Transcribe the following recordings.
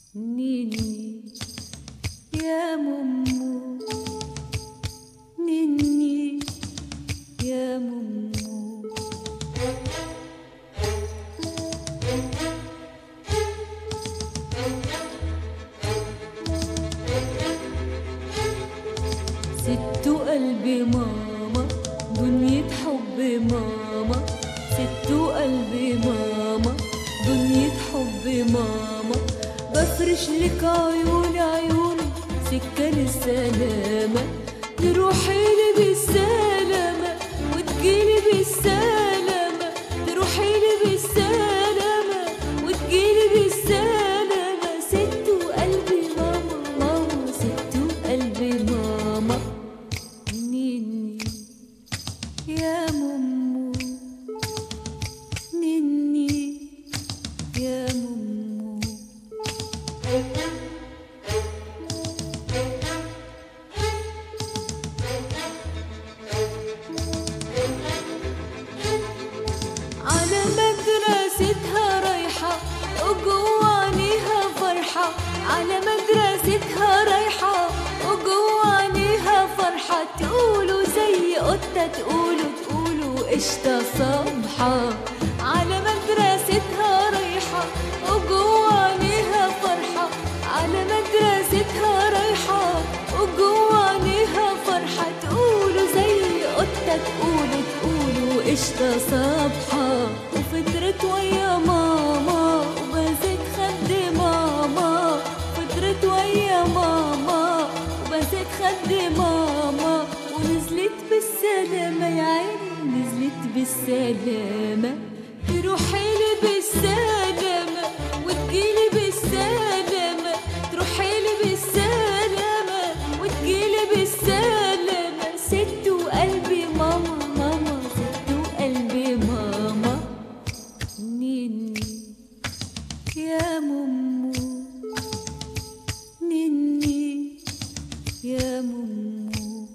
نيني يا ممو نيني يا ممو ست قلبي ماما دنيا حب ماما ست قلبي ماما دنيا حب ماما بفرش لك عيون عيوني سكة للسلامة تروحي لي بالسلامة وتجيلي بالسلامة تروحي لي بالسلامة وتجيلي بالسلامة ست قلبي ماما ماما ست قلبي ماما نيني يا ممو نيني يا ممو على مدرستها رايحة وجوانيها فرحة على مدرستها رايحة وجوانيها فرحة تقولوا زي قطة تقولوا تقولوا قشطة صبحة على مدرستها رايحة وجوانيها فرحة على مدرستها رايحة وجوانيها فرحة تقولوا زي قطة تقولوا تقولوا قشطة صبحة وفطرت ويا ماما وبزت خد ماما فطرت ويا ماما وبزت خد ماما ونزلت بالسلامة يا عيني نزلت بالسلامة تروحي لي بالسلامة وتجيلي بالسلامة تروحي لي بالسلامة وتجيلي بالسلامة ست وقلبي ماما ماما ست وقلبي ماما نيني يا ممو نيني يا ممو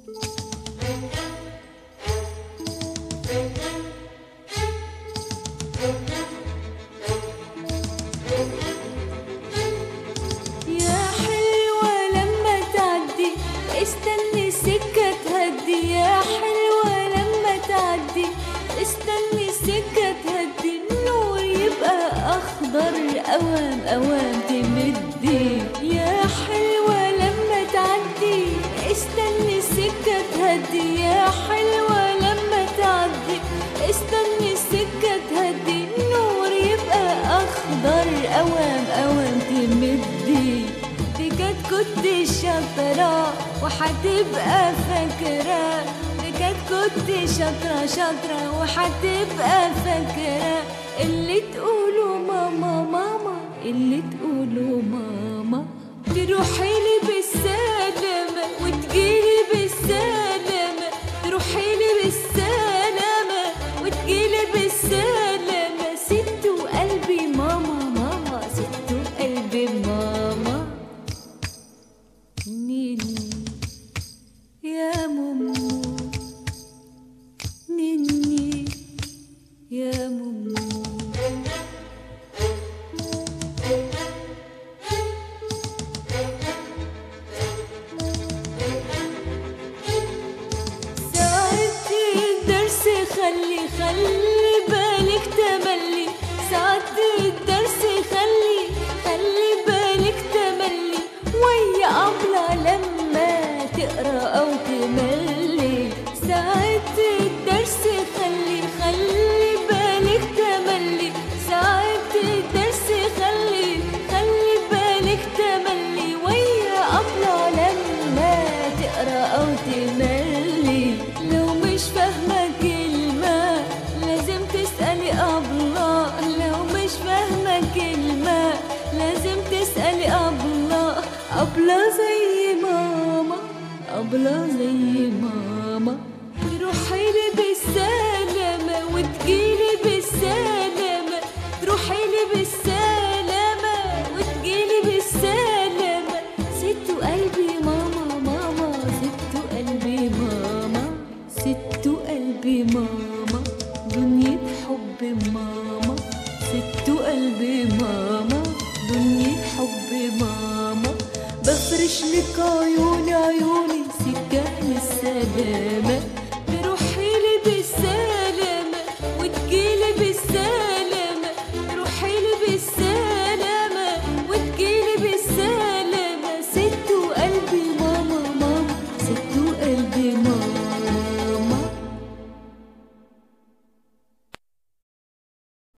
يا حلوة لما تعدي استني السكة تهدي يا حلوة لما تعدي استني السكة تهدي النور يبقى أخضر أوام أوام تمدي يا حلوة لما تعدي استني السكة تهدي يا حلوة لما تعدي استني السكة تهدي النور يبقى أخضر أوام أوام تمدي بجد كنت شاطرة وحتبقى فاكرة بجد كنت شاطرة شاطرة وحتبقى فاكرة اللي تقولوا ماما ماما اللي تقولوا ماما تروحي لي بالسلامة وتجيلي بالسلامة تروحي لي بالسلامة وتجيلي بالسلامة ست وقلبي ماما ماما ست وقلبي ماما نيني يا ممو نيني يا ممو ساعة الدرس خلي خلي بالك تملي ساعة الدرس خلي خلي بالك تملي ويا أبلة لما تقرا أو تملي ساعة الدرس خلي خلي بالك تملي ساعة الدرس خلي خلي بالك تملي ويا أبلة لما تقرا أو تملي لو مش فاهمة كلمة لازم تسألي أبلة لو مش فاهمة كلمة لازم تسألي أبلة أبلة زي ماما أبلة زي ماما تروحي لي بالسلامة وتجيلي بالسلامة تروحي لي بالسلامة وتجيلي بالسلامة ست قلبي ماما ماما ست قلبي ماما ست قلبي ماما دنيا حب ماما ست قلبي ماما دنيا حب ماما افرش لك عيوني عيوني سكة للسلامة بروحي لي بالسلامة